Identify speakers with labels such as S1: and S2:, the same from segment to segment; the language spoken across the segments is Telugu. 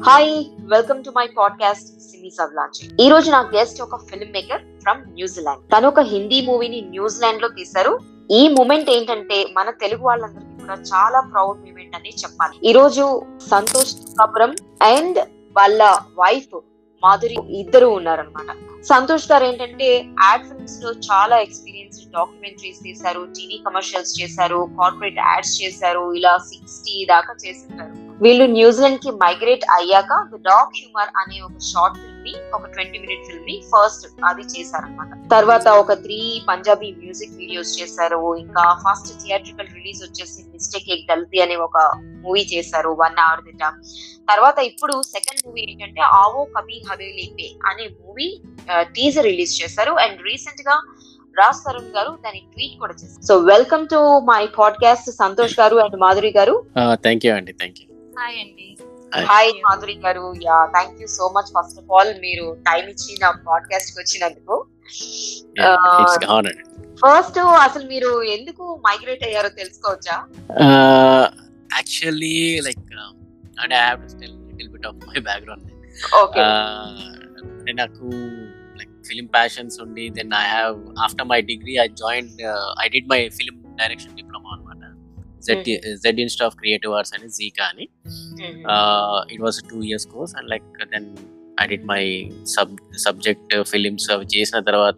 S1: Hi welcome to my podcast Simi సవ్లాంచి ఈ రోజు నా గెస్ట్ ఒక ఫిల్మ్ మేకర్ ఫ్రమ్ న్యూజిలాండ్ తను ఒక హిందీ మూవీని న్యూజిలాండ్ లో తీశారు ఈ మూమెంట్ ఏంటంటే మన తెలుగు వాళ్ళందరికీ కూడా చాలా ప్రౌడ్ మూమెంట్ అని చెప్పాలి ఈ రోజు సంతోష్ కపురం అండ్ వాళ్ళ వైఫ్ మాధురి ఇద్దరు ఉన్నారనమాట సంతోష్ గారు ఏంటంటే యాడ్ ఫిల్మ్స్ లో చాలా ఎక్స్పీరియన్స్ డాక్యుమెంటరీస్ తీశారు టీవీ కమర్షియల్స్ చేశారు కార్పొరేట్ యాడ్స్ చేశారు ఇలా సిక్స్టీ దాకా చేసింటారు వీళ్ళు న్యూజిలాండ్ కి మైగ్రేట్ అయ్యాక ద డాగ్ హ్యూమర్ అనే ఒక షార్ట్ ఫిల్మ్ ని ఒక ట్వంటీ మినిట్ ఫిల్మ్ ని ఫస్ట్ అది చేశారనమాట తర్వాత ఒక త్రీ పంజాబీ మ్యూజిక్ వీడియోస్ చేశారు ఇంకా ఫస్ట్ థియేట్రికల్ రిలీజ్ వచ్చేసి మిస్టేక్ ఎక్ గల్తీ అనే ఒక మూవీ చేశారు వన్ అవర్ దిట తర్వాత ఇప్పుడు సెకండ్ మూవీ ఏంటంటే ఆవో కబీ హవేలీ పే అనే మూవీ టీజర్ రిలీజ్ చేశారు అండ్ రీసెంట్ గా రాజ్ తరుణ్ గారు దాని ట్వీట్ కూడా చేశారు so welcome to my podcast Santosh garu and Madhuri garu
S2: thank you అండి థ్యాంక్ యూ
S3: హాయ్ అండి
S1: hi Madhuri garu yeah thank you so much first of all మీరు టైం ఇచ్చి నా పాడ్కాస్ట్ కి వచ్చినందుకు
S2: ఇట్స్ ఆనర్
S1: ఫస్ట్ అసలు మీరు ఎందుకు మైగ్రేట్ అయ్యారో తెలుసుకోవచ్చా
S2: యాక్చువల్లీ లైక్ అంటే I have to tell little bit of my background
S1: okay
S2: అంటే నాకు లైక్ ఫిలిం ప్యాషన్స్ ఉండి then I have after my degree I join I did my film direction diploma అనమాట Z Z insta of creative arts అని జీకా అని it was two years course and like then I did my sub subject films అవి చేసిన తర్వాత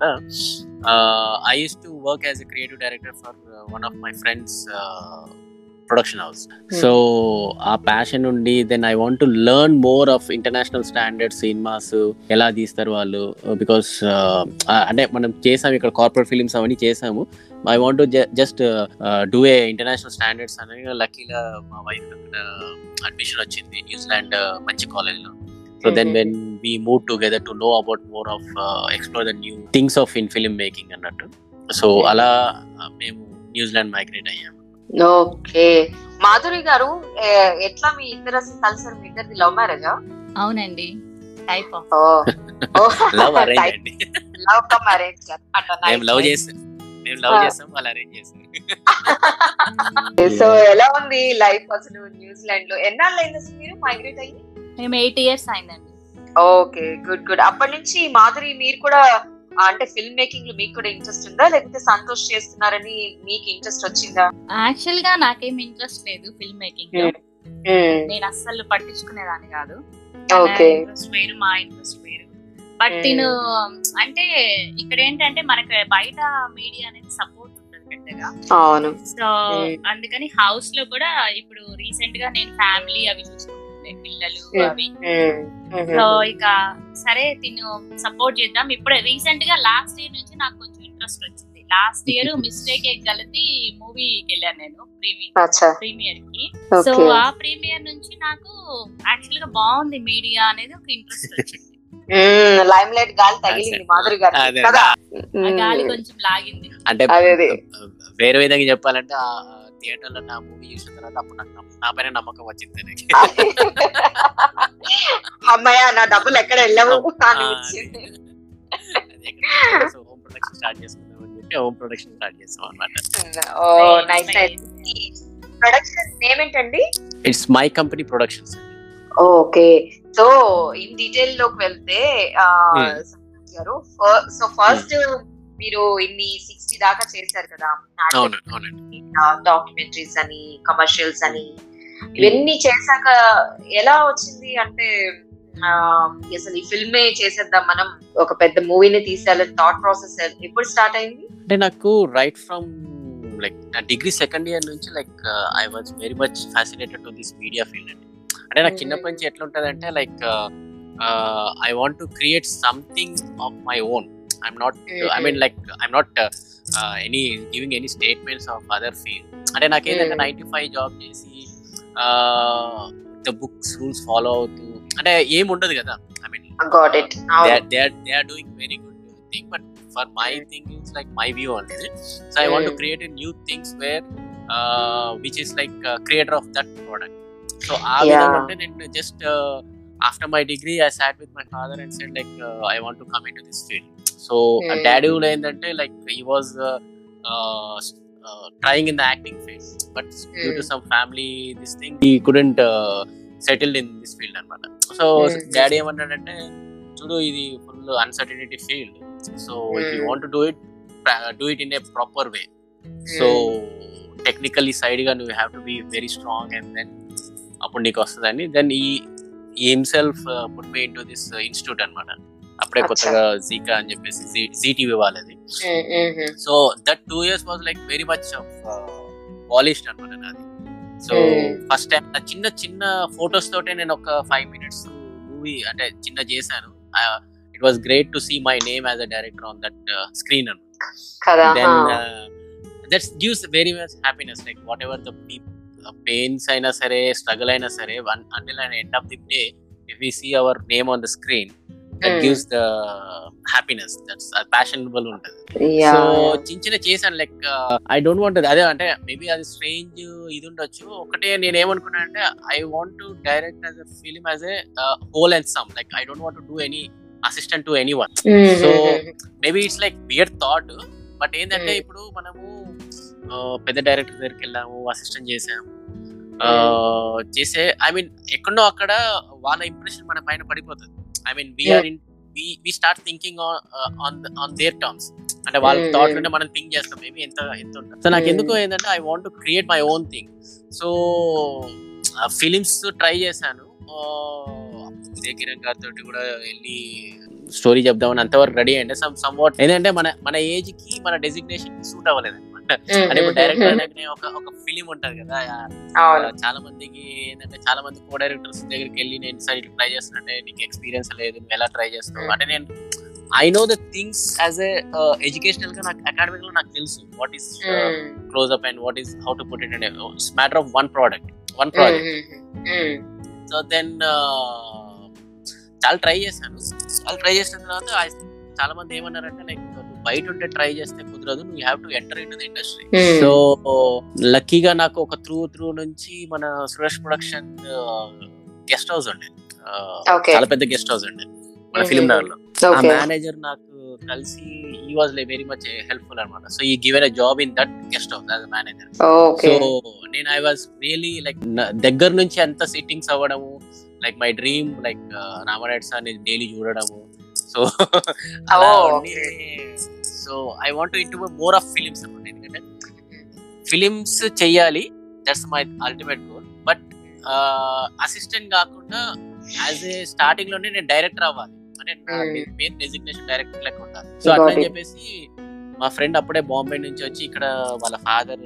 S2: I use to work as a creative director for one of my friends production house so ఆ ప్యాషన్ ఉండి then I want to learn more of international standard cinemas ఎలా తీస్తారు వాళ్ళు బికాస్ అంటే మనం చేసాము ఇక్కడ కార్పొరేట్ ఫిలిమ్స్ అవన్నీ చేసాము I want just do a international standards అని లక్కీగా మా వైఫ్ అక్కడ అడ్మిషన్ వచ్చింది న్యూజిలాండ్ మంచి కాలేజ్లో so then when we move together to know about more of explore the new things of in film making అన్నట్టు సో అలా మేము న్యూజిలాండ్ మైగ్రేట్ అయ్యాము
S1: ఓకే మాధురి గారు ఎట్లా మీ ఇద్దరు అసలు కలిసారు మీ ఇద్దరిది లవ్ మ్యారేజా
S3: అవునండి టైప్ ఆఫ్
S2: లవ్ అరేంజ్ అండి
S1: లవ్ కమ్ అరేంజ్
S2: మేము లవ్ చేస్తాం మేము లవ్ చేస్తాం వాళ్ళు అరేంజ్ చేస్తాం
S1: సో ఎలా ఉంది లైఫ్ అసలు న్యూజిలాండ్ లో ఎన్నాళ్ళు అయింది అసలు మీరు మైగ్రేట్ అయ్యి
S3: మేము ఎయిట్ ఇయర్స్ అయిందండి
S1: ఓకే గుడ్ గుడ్ అప్పటి నుంచి మాధురి మీరు కూడా అంటే ఫిల్మ్ మేకింగ్ లో మీకు కూడా ఇంట్రెస్ట్ ఉందా లేకపోతే సంతోష్ చేస్తున్నారని మీకు ఇంట్రెస్ట్ వచ్చిందా
S3: యాక్చువల్ గా నాకేం ఇంట్రెస్ట్ లేదు ఫిల్మ్ మేకింగ్ లో నేను అస్సలు పట్టించుకునేదాన్ని కాదు
S1: ఓకే
S3: ఇంట్రెస్ట్ వేరు మా ఇంట్రెస్ట్ వేరు బట్
S1: Hmm.
S3: నేను అంటే ఇక్కడ ఏంటంటే మనకి బయట మీడియా అనేది సపోర్ట్ ఉంటుంది పెద్దగా
S1: అవును
S3: సో
S1: Hmm.
S3: అందుకని హౌస్ లో కూడా ఇప్పుడు రీసెంట్ గా నేను ఫ్యామిలీ అవి చూసుకుంటుండే పిల్లలు
S1: Hmm.
S3: అవి సో ఇక సరే తిను సపోర్ట్ చేద్దాం ఇప్పుడే రీసెంట్ గా లాస్ట్ ఇయర్ నుంచి నాకు కొంచెం ఇంట్రెస్ట్ వచ్చింది లాస్ట్ ఇయర్ మిస్టేక్ కలిపి మూవీకి వెళ్ళాను నేను ప్రీమియర్
S1: అచ్చా
S3: ప్రీమియర్ కి సో
S1: ఓకే
S3: ఆ ప్రీమియర్ నుంచి నాకు యాక్చువల్ గా బాగుంది మీడియా అనేది ఒక ఇంట్రెస్ట్ వచ్చింది
S1: లైమ్ లైట్ గాలి తగిలింది మాధురి గారు
S2: అదే.
S1: కదా
S3: ఆ గాలి కొంచెం లాగింది
S2: అంటే
S1: అదే అదే
S2: వేరే విధంగా చెప్పాలంటే ఆ థియేటర్ లో నా మూవీ చూసిన తర్వాత అప్పుడు నాకు నమ్మ- నా పైన నమ్మకం వచ్చింది తనకి.
S1: అమ్మాయ నా డబ్బులు ఎక్కడ వెళ్ళవు
S2: ఆ,
S1: అని
S2: అదే.
S1: వచ్చింది.
S2: అదే ఎక్కడ సో హోమ్ ప్రొడక్షన్ స్టార్ట్ చేసుకుందాం అని చెప్పి హోమ్ ప్రొడక్షన్ స్టార్ట్ చేస్తాం అనమాట
S1: oh nice nice production name ఏంటండి
S2: it's my company productions
S1: okay so in detail లోకి వెళ్తే
S2: Hmm.
S1: గారు సో ఫస్ట్ మీరు ఇన్ని సిక్స్టీ దాకా చేశారు కదా
S2: అవును అవునండి
S1: డాక్యుమెంటరీస్ అని కమర్షియల్స్ అని ఇవన్నీ చేశాక ఎలా వచ్చింది అంటే ఆ, అసలు ఈ ఫిల్మే చేసేద్దాం మనం ఒక పెద్ద మూవీని తీసేయాలని థాట్ ప్రాసెస్ ఎప్పుడు స్టార్ట్ అయింది
S2: అంటే నాకు రైట్ ఫ్రమ్ లైక్ నా డిగ్రీ సెకండ్ ఇయర్ నుంచి like I was very much fascinated to this media field అండి అంటే నాకు
S1: Mhm.
S2: చిన్నప్పటి నుంచి ఎట్లా ఉంటుంది అంటే like I want to create something of my own I'm not I mean like I'm not any giving any statements of other field అంటే నాకు ఏంటంటే
S1: Mm.
S2: Nine to five job చేసి ద బుక్స్ రూల్స్ ఫాలో అవుతూ అంటే ఏం ఉండదు కదా I mean
S1: got it
S2: they are, they are they are doing very good thing but for my thing it's like my view on it so i want to
S1: Mm.
S2: create a new things where uh, which is like uh, creator of that product so ఆ
S1: Yeah.
S2: విధంగా అంటే నేను just after my degree I sat with my father and said like I want to come in to this field so
S1: Mm.
S2: Daddy కూడా ఏంటంటే like he was trying in the acting field but due to
S1: Mm.
S2: Some family this thing he couldn't settled in this field అనమాట సో
S1: Mhm.
S2: డాడీ ఏమన్నాడంటే చూడు ఇది full uncertainty field so if you
S1: Mm.
S2: Want do it do it in a proper way so technically side గా నువ్వు have to be very strong and then అప్పుడు నీకు వస్తుందని then he himself put me into this institute అన్నమాట అప్పుడే
S1: అచ్చా.
S2: కొత్తగా జీకా అని చెప్పేసి జీటీవీ వాళ్ళది so that two years was like very much of polished అనమాట నాది సో
S1: Hmm.
S2: ఫస్ట్ టైం చిన్న చిన్న ఫొటోస్ తోటే నేను ఒక ఫైవ్ మినిట్స్ మూవీ అంటే చిన్న చేశాను it was great to see my name as a director on that screen అనమాట
S1: కదా
S2: then that's gives very much happiness like whatever the pains అయినా సరే స్ట్రగుల్ అయినా సరే until and end of the day if we see our name on the screen that
S1: Hmm.
S2: Gives the happiness that's passionable ఉంటుంది
S1: యా
S2: సో చిన్న చిన్న చేశాను లైక్ ఐ డోంట్ వాంట్ అదే అంటే మేబీ అది స్ట్రేంజ్ ఇది ఉండొచ్చు ఒకటే నేను ఏమనుకున్నా అంటే I want to direct as a film as a whole and some like I don't want do any assistant to any one So, maybe it's like we're thought but ఏంటంటే
S1: Hmm.
S2: ఇప్పుడు మనము ఆ, పెద్ద డైరెక్టర్ దగ్గరికి వెళ్ళాము అసిస్టెంట్ చేసాము ఆ, చేసే ఐ మీన్ ఎక్కడో అక్కడ వాళ్ళ ఇంప్రెషన్ మన పైన పడిపోతుంది I mean we are in we start thinking on on their terms అంటే వాళ్ళ
S1: Hmm.
S2: థాట్ లోనే మనం థింక్ చేస్తాం మేబీ ఎంత ఎంత ఉంటుంది సో నాకు
S1: Hmm.
S2: ఎందుకు ఏంటంటే I want to create my own thing so films try చేశాను ఉదయ కిరణ్ గారితో కూడా వెళ్ళి స్టోరీ చెప్దామని అంతవరకు రెడీ అయ్యండి సమ్ సమ్ వాట్ ఏంటంటే మన మన ఏజ్ కి మన డెసిగ్నేషన్ సూట్ అవ్వలేదు అనమాట అంటే ఇప్పుడు డైరెక్టర్ అనగానే ఒక ఒక ఫిలిం ఉంటది కదా
S1: అవును
S2: చాలా మందికి ఏంటంటే చాలా మంది కో డైరెక్టర్స్ దగ్గరికి వెళ్ళి నేను సార్ ఇట్లా ట్రై చేస్తున్నట్టే నీకు ఎక్స్పీరియన్స్ లేదు నువ్వు ఎలా ట్రై చేస్తావు
S1: Mm.
S2: అంటే నేను I know the things as a educational గా నాకు అకాడమిక్ లో నాకు తెలుసు what is close up and what is how to put it and it's matter of one product one project so then చాలా ట్రై చేశాను చాలా ట్రై చేసిన తర్వాత I- చాలా మంది ఏమన్నారంటే లైక్ నువ్వు బయట ఉంటే ట్రై చేస్తే కుదరదు నువ్వు have to enter in the industry so లక్కీగా నాకు ఒక త్రూ త్రూ నుంచి మన సురేష్ ప్రొడక్షన్ గెస్ట్ హౌస్ ఉండే Uh,
S1: Okay.
S2: చాలా పెద్ద గెస్ట్ హౌస్ ఉండే మన
S1: Mhm.
S2: ఫిలిం నగర్ లో ఆ
S1: ఓకే
S2: మేనేజర్ నాకు కలిసి he was like very much helpful అనమాట so he given a job in that guest house as manager
S1: okay
S2: so నేను ఐ వాజ్ రియలీ లైక్ దగ్గర నుంచి అంత సిట్టింగ్స్ అవ్వడము like my dream like Ramareddy sir daily చూడడము సో అలా
S1: Oh,
S2: ఉండి so I want into more of films అనమాట ఎందుకంటే ఫిలిమ్స్ చెయ్యాలి that's my ultimate goal but assistant కాకుండా యాజ్ ఏ స్టార్టింగ్ లోనే నేను డైరెక్టర్ అవ్వాలి అంటే నా
S1: Hmm.
S2: పేరు డెసిగ్నేషన్ డైరెక్టర్ లెక్క ఉండాలి సో అట్లా
S1: Got
S2: అని
S1: it.
S2: చెప్పేసి మా ఫ్రెండ్ అప్పుడే బాంబే నుంచి వచ్చి ఇక్కడ వాళ్ళ ఫాదర్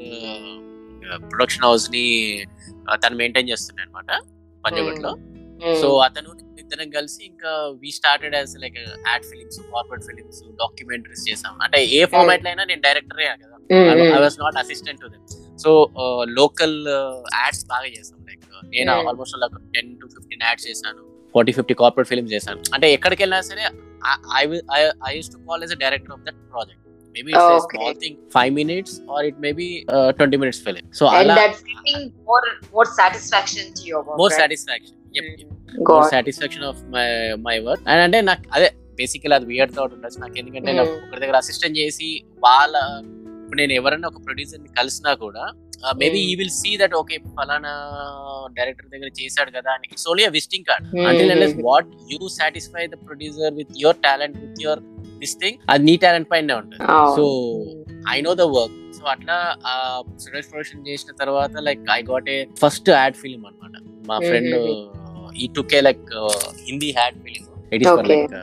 S2: ప్రొడక్షన్ హౌస్ ని ఆ, తను మెయింటైన్ చేస్తున్నాడు అనమాట పంజాగుట్ లో సో అతను ఇద్దరం కలిసి ఇంకా we started as like ad films corporate films documentaries చేసాం అంటే ఏ ఫార్మాట్ లో అయినా నేను డైరెక్టరే కదా I was not assistant to them so local ads బాగా చేసాం లైక్ నేను
S1: Hmm.
S2: Almost like ten to fifteen ads చేశాను ఫార్టీ ఫిఫ్టీ కార్పొరేట్ ఫిల్మ్స్ చేశాను అంటే ఎక్కడికి వెళ్ళినా సరే I I use to call as director of that project maybe it's
S1: Okay.
S2: Small thing five minutes are it maybe twenty minutes film so
S1: and
S2: అలా
S1: that's giving more more satisfaction to your work
S2: more satisfaction more
S1: god
S2: satisfaction of my my work and అంటే నాకు అదే బేసికల్ అది వియర్ థాట్ ఉండొచ్చు నాకు ఎందుకంటే నాకు
S1: Mm.
S2: ఒకరి దగ్గర అసిస్టెంట్ చేసి వాళ్ళ ఇప్పుడు నేను ఎవరైనా ఒక ప్రొడ్యూసర్ ని కలిసినా కూడా maybe
S1: Mm.
S2: He will see that okay ఫలానా డైరెక్టర్ దగ్గర చేశాడు కదా అని it's only visiting card until unless what you satisfy the producer with your talent with your this thing అది నీ టాలెంట్ పైన ఉంటుంది so I know the work so అట్లా ఆ సురేష్ ప్రొడక్షన్ చేసిన తర్వాత like I got a first ad film అన్నమాట మా ఫ్రెండ్ ఈ టుకే like Hindi ad film it is for
S1: Okay.
S2: Like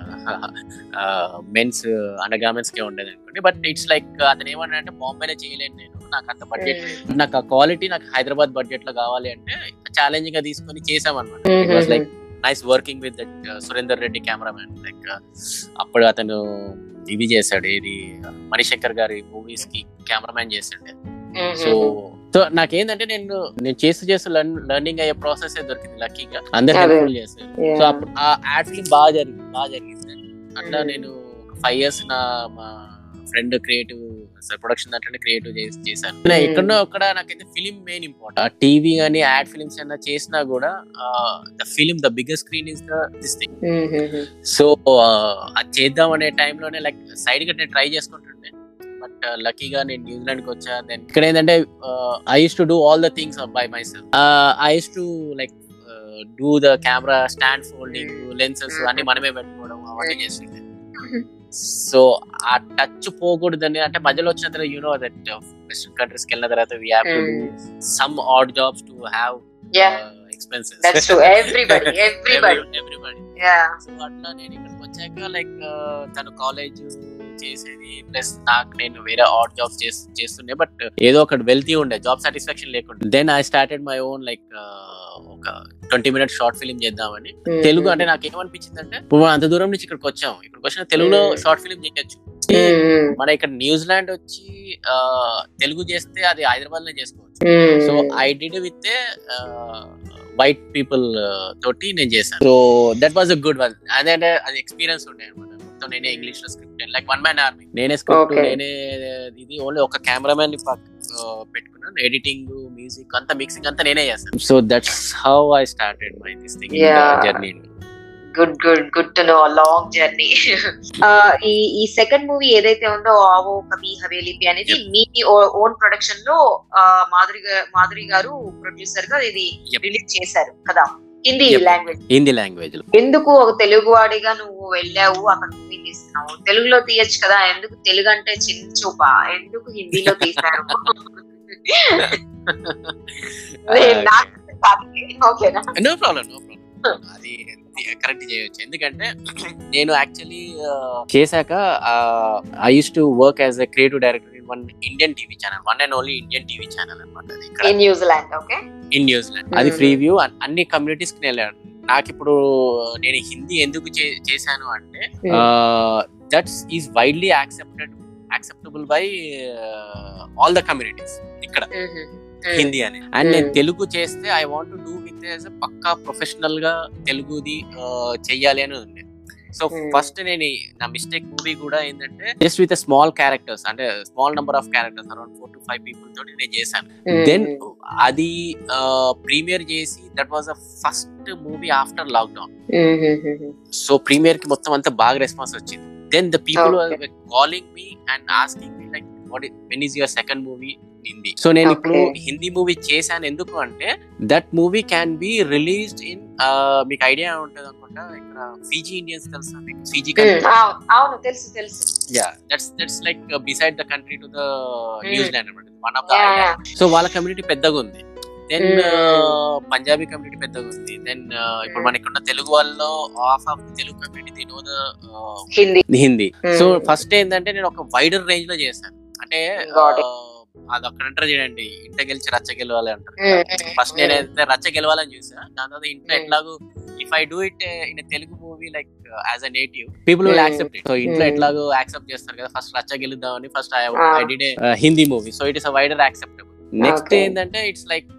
S2: men's under garments కే ఉండేది అనుకోండి బట్ ఇట్స్ లైక్ అతను ఏమన్నా అంటే బాంబేలో చేయలేను నేను నాకు అంత బడ్జెట్ లేదు నాకు ఆ క్వాలిటీ నాకు హైదరాబాద్ బడ్జెట్ లో కావాలి అంటే ఛాలెంజింగ్ గా తీసుకొని చేసాం అనమాట it was like nice working with that Surender Reddy cameraman like అప్పుడు అతను ఇవి చేశాడు ఇది మణిశంకర్ గారి మూవీస్ కి కెమెరామెన్ చేశాడు సో సో నాకేందంటే నేను నేను చేస్తూ చేస్తూ లర్నింగ్ అయ్యే ప్రాసెస్ దొరికింది లక్కీగా అందరు
S1: అదే.
S2: హెల్ప్ఫుల్ చేశారు సో అప్పుడు ఆ యాడ్ ఫిల్మ్ బాగా జరిగింది బాగా జరిగింది అట్లా
S1: Mm.
S2: నేను ఫైవ్ ఇయర్స్ నా మా ఫ్రెండ్ క్రియేటివ్ ప్రొడక్షన్ దాంట్లో క్రియేటివ్ చేశాను నేను
S1: Mm.
S2: ఎక్కడో అక్కడ నాకైతే ఫిలిం మెయిన్ ఇంపార్టెంట్ టీవీ కానీ యాడ్ ఫిలిమ్స్ అయినా చేసినా కూడా the film the biggest screen is the this thing so అది చేద్దాం అనే టైంలోనే లైక్ సైడ్ గా నేను ట్రై చేసుకుంటుండే బట్ లక్కీగా నేను న్యూజిలాండ్ కి వచ్చా దెన్ ఇక్కడ ఏంటంటే I use to do all the things by myself I use to like do the camera stand folding lenses అన్ని మనమే పెట్టుకోవడం అవన్నీ చేస్తుండే సో ఆ టచ్ పోకూడదని అంటే మధ్యలో వచ్చిన తర్వాత you know that western countries కి వెళ్ళిన తర్వాత we have to some odd jobs to have
S1: Yeah.
S2: Expenses
S1: that's true everybody everybody
S2: everybody
S1: yeah
S2: so అట్లా నేను ఇక్కడికి వచ్చాక లైక్ తను కాలేజ్ చేసేది ప్లస్ నాకు నేను వేరే ఆడ్ జాబ్స్ చేస్తుండే బట్ ఏదో ఒకటి వెళ్తీ ఉండే జాబ్ సాటిస్ఫాక్షన్ లేకుండా then I started my own like ఒక ట్వంటీ మినిట్స్ షార్ట్ ఫిల్మ్ చేద్దామని తెలుగు అంటే నాకు ఏమనిపించింది అంటే ఇప్పుడు మనం అంత దూరం నుంచి ఇక్కడికి వచ్చాం ఇక్కడికి వచ్చిన తెలుగులో
S1: Hmm.
S2: షార్ట్ ఫిల్మ్ చేయొచ్చు మన ఇక్కడ న్యూజిలాండ్ వచ్చి ఆ, తెలుగు చేస్తే అది హైదరాబాద్ లో చేసుకోవచ్చు so I did with white people తోటి నేను చేశాను so that was a good one అదే అంటే అది ఎక్స్పీరియన్స్ ఉండే అనమాట మొత్తం నేనే ఇంగ్లీష్ లో script like one man army నేనే స్క్రిప్ట్
S1: Okay.
S2: నేనే ఇది ఓన్లీ ఒక కెమెరామెన్ పెట్టుకున్నాను ఎడిటింగ్ మ్యూజిక్ అంతా మిక్సింగ్ అంతా నేనే చేస్తాను so that's how I started my this thing
S1: Yeah.
S2: Journey
S1: good good good to know long journey ఈ ఈ సెకండ్ మూవీ ఏదైతే ఉందో ఆవో కవి హవేలిపి అనేది మీ ఓన్ ప్రొడక్షన్ లో ఆ, మాధురి గా- మాధురి గారు ప్రొడ్యూసర్ గా ఇది
S2: Yep.
S1: రిలీజ్ చేశారు కదా Hindi
S2: Yep.
S1: Language
S2: Hindi language లో
S1: ఎందుకు ఒక తెలుగు వాడిగా నువ్వు వెళ్ళావు అక్కడ మూవీ తీస్తున్నావు తెలుగులో తీయచ్చు కదా ఎందుకు తెలుగు అంటే చిన్న చూప ఎందుకు హిందీలో తీశారు నేను నాకు కాదు. ఓకేనా
S2: నో ప్రాబ్లం నో ప్రాబ్లం అది కరెక్ట్ చేయొచ్చు ఎందుకంటే నేను యాక్చువల్లీ చేశాక I use to work as a creative director in one Indian TV channel one and only Indian TV channel అనమాట అది ఇక్కడ
S1: in New Zealand okay
S2: in New Zealand అది
S1: Mhm.
S2: ఫ్రీ వ్యూ అన్ని కమ్యూనిటీస్ కి వెళ్ళాను నాకు ఇప్పుడు నేను హిందీ ఎందుకు చే- చేశాను అంటే that's is widely accepted acceptable by all the communities ఇక్కడ హిందీ అని అండ్ నేను
S1: Hmm.
S2: తెలుగు చేస్తే I want do with as పక్కా ప్రొఫెషనల్ గా తెలుగుది ఆ, చెయ్యాలి అని ఉంది సో
S1: Hmm.
S2: ఫస్ట్ నేను ఈ- నా మిస్టేక్ మూవీ కూడా ఏంటంటే జస్ట్ విత్ స్మాల్ క్యారెక్టర్స్ అంటే small number of characters around four to five people తోటి నేను చేశాను దెన్ అది ప్రీమియర్ చేసి that was a first movie after lockdown so premiere కి మొత్తం అంతా బాగా రెస్పాన్స్ వచ్చింది then the people
S1: Okay.
S2: Calling me and asking me like what when is your second movie Hindi so నేను ఇప్పుడు
S1: Okay.
S2: హిందీ మూవీ చేశాను ఎందుకు అంటే that movie can be released in మీకు ఐడియా ఉంటుంది అనుకుంటా ఇక్కడ ఫీజీ ఇండియన్స్ తెలుసా మీకు ఫీజీ
S1: అవును తెలుసు తెలుసు
S2: yeah that's that's like beside the country to the
S1: Hmm.
S2: New Zealand అనమాట one of the
S1: Yeah,
S2: island so వాళ్ళ కమ్యూనిటీ పెద్దగా ఉంది దెన్
S1: Hmm.
S2: పంజాబీ కమ్యూనిటీ పెద్దగా ఉంది దెన్ ఇప్పుడు
S1: Hmm.
S2: మనకి ఉన్న తెలుగు వాళ్ళలో half of Telugu community they know the
S1: Hindi
S2: Hindi
S1: Hmm.
S2: So first ఏంటంటే నేను ఒక వైడర్ రేంజ్ లో చేశాను అంటే
S1: Got it.
S2: ఆ, అది అక్కడ అంటారు చూడండి ఇంట గెలిచి రచ్చ గెలవాలి అంటారు ఫస్ట్ నేను అయితే రచ్చ గెలవాలని చూసా దాని తర్వాత ఇంట్లో
S1: Hmm.
S2: ఎట్లాగో if I do it in Telugu movie like as a native people will
S1: Hmm.
S2: Accept it so ఇంట్లో
S1: Hmm.
S2: ఎట్లాగో యాక్సెప్ట్ చేస్తారు కదా ఫస్ట్ రచ్చ గెలుద్దామని first
S1: Ah.
S2: I did Hindi movie so it is a wider acceptable next
S1: Okay.
S2: ఏంటంటే it's like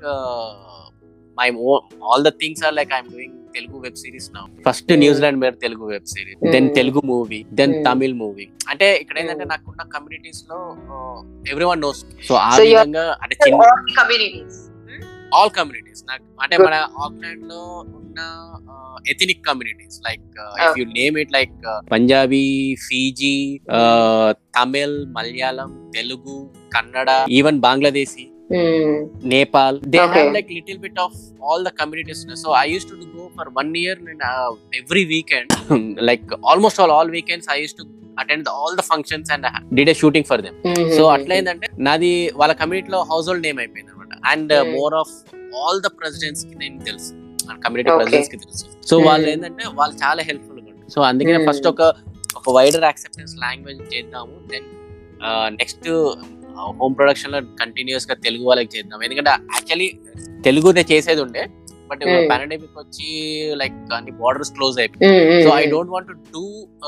S2: my all the things are like I'm doing Telugu web series నా ఫస్ట్
S1: Hmm.
S2: న్యూజిలాండ్ మీద Telugu web series then
S1: Hmm.
S2: Telugu movie then
S1: Hmm.
S2: Tamil movie అంటే ఇక్కడ ఏంటంటే
S1: Hmm.
S2: నాకున్న కమ్యూనిటీస్ లో ఎవ్రీ వన్ నోస్ సో ఆ
S1: So you are-
S2: విధంగా అంటే చిన్న
S1: కమ్యూనిటీస్
S2: ఆల్ కమ్యూనిటీస్ నాకు అంటే
S1: Good.
S2: మన ఆక్లాండ్ లో ఉన్న ethnic communities like if you name it like Punjabi Fiji Tamil Malayalam Telugu Kannada even Bangladeshi Nepal they
S1: Okay.
S2: Have like little bit of all the communities so I use to go for one year every weekend like almost all all weekends I use to attend all the functions and did a shooting for them so అట్లా ఏంటంటే నాది వాళ్ళ కమ్యూనిటీలో హౌస్ హోల్డ్ నేమ్ అయిపోయింది అనమాట and
S1: Hmm.
S2: More of all the presidents కి నేను తెలుసు కమ్యూనిటీ
S1: Okay.
S2: ప్రెసిడెంట్స్ కి తెలుసు సో
S1: Hmm.
S2: వాళ్ళు ఏంటంటే వాళ్ళు చాలా హెల్ప్ఫుల్ గా ఉంటారు సో అందుకనే
S1: Hmm.
S2: ఫస్ట్ ఒక ఒక వైడర్ యాక్సెప్టెన్స్ లాంగ్వేజ్ చేద్దాము దెన్ నెక్స్ట్ హోమ్ ప్రొడక్షన్ లో కంటిన్యూస్ గా తెలుగు వాళ్ళకి చేద్దాం ఎందుకంటే యాక్చువల్లీ తెలుగుదే చేసేది ఉండే బట్
S1: Hmm.
S2: పాండమిక్ వచ్చి లైక్ అన్ని బార్డర్స్ క్లోజ్ అయిపోయి so I don't want do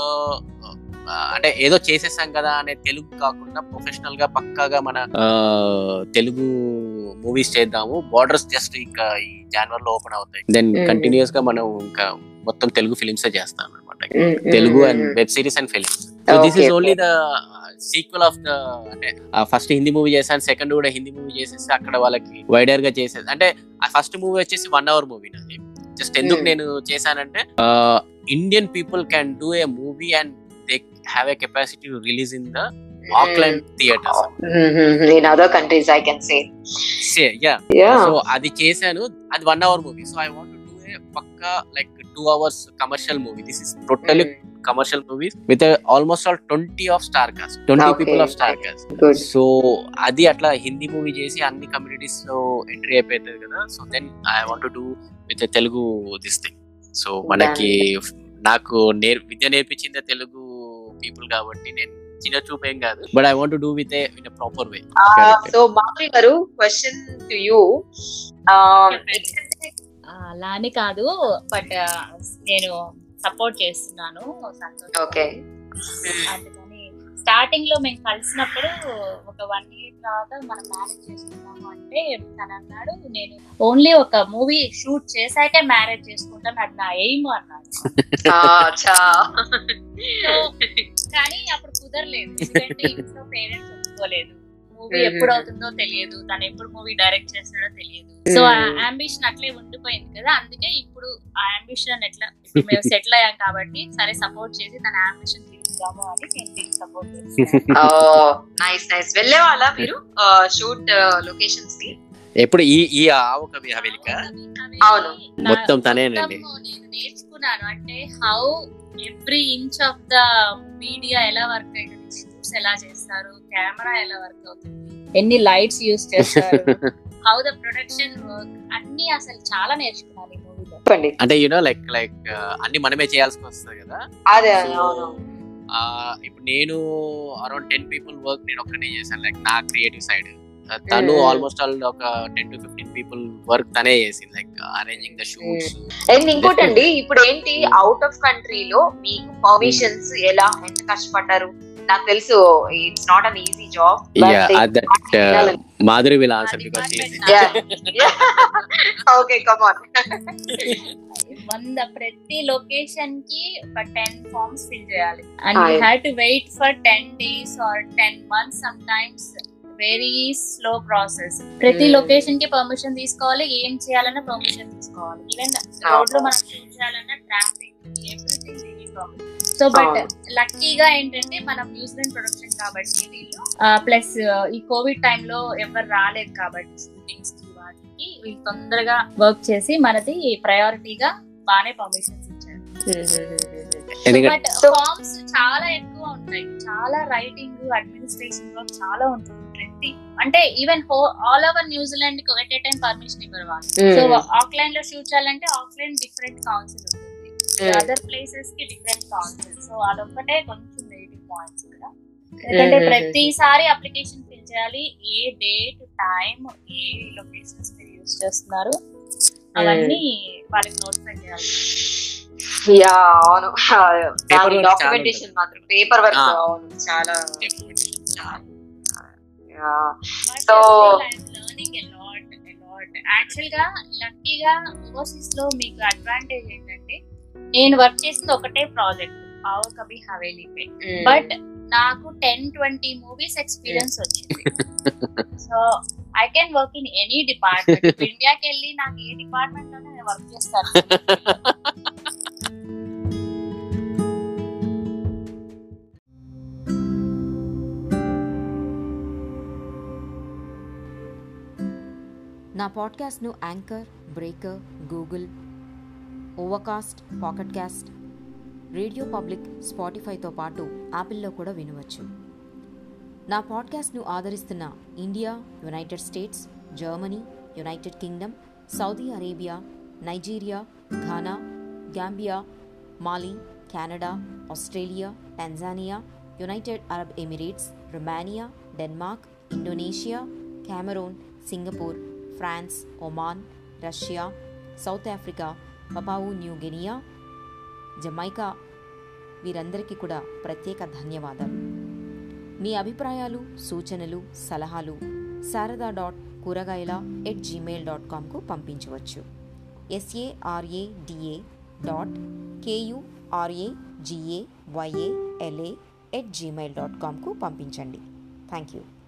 S2: అంటే ఏదో చేసేసాం కదా అనే తెలుగు కాకుండా ప్రొఫెషనల్ గా పక్కాగా మన ఆ, తెలుగు మూవీస్ చేద్దాము బార్డర్స్ జస్ట్ ఇంకా ఈ జనవరి లో ఓపెన్ అవుతాయి దెన్
S1: Mm.
S2: కంటిన్యూస్ గా మనం ఇంకా మొత్తం తెలుగు ఫిలిమ్స్ చేస్తాం అనమాట Telugu and web series and films so this
S1: Okay,
S2: is only the sequel of the అంటే ఫస్ట్ హిందీ మూవీ చేశాను సెకండ్ కూడా హిందీ మూవీ చేసేసి అక్కడ వాళ్ళకి వైడర్ గా చేసేది అంటే ఆ ఫస్ట్ మూవీ వచ్చేసి వన్ అవర్ మూవీ నాది జస్ట్ ఎందుకు
S1: Hmm.
S2: నేను చేశానంటే Indian people can do a movie and they have a capacity to release in the Auckland theatres
S1: in other countries I can say
S2: yeah
S1: yeah
S2: so అది చేశాను అది one hour movie so I want do a పక్కా like two hours commercial movie this is totally commercial movies with almost all twenty of star cost twenty
S1: Okay.
S2: People of star cast
S1: good
S2: so అది అట్లా హిందీ మూవీ చేసి అన్ని కమ్యూనిటీస్ లో ఎంట్రీ అయిపోతుంది కదా so then I want to do with Telugu this thing so మనకి నాకు నేర్ విద్య నేర్పించిందే తెలుగు పీపుల్ కాబట్టి నేను చిన్న చూపు ఏం కాదు but I want do with in proper way
S1: so Madhuri garu question to you
S3: ఆ, అలా అని కాదు బట్ నేను సపోర్ట్ చేస్తున్నాను సంతోష్
S1: ఓకే
S3: అందుకని స్టార్టింగ్ లో మేము కలిసినప్పుడు ఒక వన్ ఇయర్ తర్వాత మనం మ్యారేజ్ చేసుకున్నాము అంటే తను అన్నాడు నేను ఓన్లీ ఒక మూవీ షూట్ చేశాకే మ్యారేజ్ చేసుకుంటాను అది నా ఎయిమ్ అన్నాడు
S1: అచ్చా
S3: సో కానీ అప్పుడు కుదరలేదు ఎందుకంటే ఇంట్లో పేరెంట్స్ ఒప్పుకోలేదు మూవీ ఎప్పుడు అవుతుందో తెలియదు తను ఎప్పుడు మూవీ డైరెక్ట్ చేస్తాడో తెలియదు సో ఆ అంబిషన్ అట్లే ఉండిపోయింది కదా అందుకే ఇప్పుడు ఆ అంబిషన్ ఎట్లా ఇప్పుడు మేము సెటిల్ అయ్యాం కాబట్టి సరే సపోర్ట్ చేసి తన అంబిషన్ తీర్చుదాము అని నేను దీనికి సపోర్ట్ చేస్తాను
S1: నైస్ నైస్ వెళ్ళే వాళ్ళ మీరు షూట్ లొకేషన్స్ కి
S2: ఎప్పుడు ఈ ఈ ఆవు కవి హవేలిక
S1: అవును.
S2: మొత్తం తనేనండి.
S3: నేను నేర్చుకున్నాను అంటే how every inch of the media ఎలా వర్క్ అవుతుంది షూట్స్ ఎలా చేస్తారు కెమెరా ఎలా వర్క్ అవుతుంది ఎన్ని లైట్స్ యూస్ చేస్తారు హౌ ద ప్రొడక్షన్ వర్క్ అన్ని అసలు చాలా నేర్చుకున్నాను ఈ మూవీలో
S1: చెప్పండి
S2: అంటే యూనో లైక్ లైక్ అన్ని మనమే చేయాల్సి వస్తుంది కదా
S1: అదే
S2: So,
S1: అవును
S2: ఆ, ఇప్పుడు నేను అరౌండ్ టెన్ పీపుల్ వర్క్ నేను ఒక్కనే చేశాను లైక్ నా క్రియేటివ్ సైడ్ తను
S1: Mm.
S2: ఆల్మోస్ట్ ఆల్ ఒక ten to fifteen people work తనే చేసింది like arranging the shoots
S1: and ఇంకోటండి ఇప్పుడు ఏంటి అవుట్ ఆఫ్ కంట్రీలో మీకు పర్మిషన్స్ ఎలా ఎంత కష్టపడ్డారు నాకు తెలుసు it's not an easy job
S2: that Madhuri will answer because
S1: okay come on
S3: వంద ప్రతి లొకేషన్ కి ఒక టెన్ ఫార్మ్స్ ఫిల్ చేయాలి and you
S1: Aye.
S3: Have to wait for ten days or ten months sometimes very slow process ప్రతి
S1: Hmm.
S3: లొకేషన్ కి పర్మిషన్ తీసుకోవాలి ఏం చేయాలన్నా పర్మిషన్ తీసుకోవాలి ఈవెన్ రోడ్ లో మనం షూట్ చేయాలన్నా ట్రాఫిక్ ఎవ్రీథింగ్ సో బట్ లక్కీగా ఏంటంటే మనం న్యూజిలాండ్ ప్రొడక్షన్ కాబట్టి వీళ్ళు ప్లస్ ఈ కోవిడ్ టైంలో ఎవరు రాలేదు కాబట్టి షూటింగ్స్ కి వాటికి వీళ్ళు తొందరగా వర్క్ చేసి మనది ప్రయారిటీగా బాగానే పర్మిషన్స్ ఇచ్చారు
S2: ఎందుకంటే
S3: బట్
S1: So-
S3: ఫార్మ్స్ చాలా ఎక్కువ ఉంటాయి చాలా రైటింగ్ అడ్మినిస్ట్రేషన్ వర్క్ చాలా ఉంటుంది ప్రతి అంటే ఈవెన్ ఆల్ ఓవర్ న్యూజిలాండ్ కి ఎట్ ఏ టైం పర్మిషన్ ఇవ్వరు వాళ్ళు సో ఆక్లైన్ లో షూట్ చేయాలంటే ఆక్లైన్ డిఫరెంట్ కౌన్సిల్ ఉంటుంది అదర్ ప్లేసెస్ కి డిఫరెంట్ కౌన్సిల్ సో అదొక్కటే కొంచెం నెగిటివ్ పాయింట్స్ ఇక్కడ ఎందుకంటే
S1: Mhm.
S3: ప్రతిసారి అప్లికేషన్ ఫిల్ చేయాలి ఏ డేట్ టైం ఏ లొకేషన్స్ మీరు యూస్ చేస్తున్నారు అవన్నీ వాళ్ళకి నోటిఫై చేయాలి
S1: యా అవును
S2: Paper work
S1: డాక్యుమెంటేషన్ మాత్రం పేపర్ వర్క్
S2: Ah.
S1: అవును చాలా
S3: But
S1: So-
S3: still I'm learning a lot, a lot. Actual గా లక్కీగా ఓవర్సీస్ లో మీకు అడ్వాంటేజ్ ఏంటంటే నేను వర్క్ చేసింది ఒకటే ప్రాజెక్ట్ ఆవ కబి హవేలీ పే బట్ నాకు టెన్ ట్వంటీ మూవీస్ ఎక్స్పీరియన్స్ వచ్చింది so I can work in any department ఇండియాకి వెళ్ళి నాకు ఏ డిపార్ట్మెంట్ లోనే నేను వర్క్ చేస్తాను
S4: నా పాడ్కాస్ట్ను Anchor Breaker Google Overcast Pocket Cast Radio Public స్పాటిఫైతో పాటు యాపిల్లో కూడా వినవచ్చు నా పాడ్కాస్ట్ను ఆదరిస్తున్న India United States Germany United Kingdom Saudi Arabia Nigeria Ghana Gambia Mali Canada Australia Tanzania United Arab Emirates Romania Denmark Indonesia Cameroon Singapore France Oman Russia South Africa Papua New Guinea Jamaica వీరందరికీ కూడా ప్రత్యేక ధన్యవాదాలు మీ అభిప్రాయాలు సూచనలు సలహాలు Sharada dot Kuragayala at Gmail dot కామ్కు పంపించవచ్చు ఎస్ఏఆర్ఏడిఏ dot KURAGAYALA at Gmail dot కామ్కు పంపించండి థ్యాంక్ యూ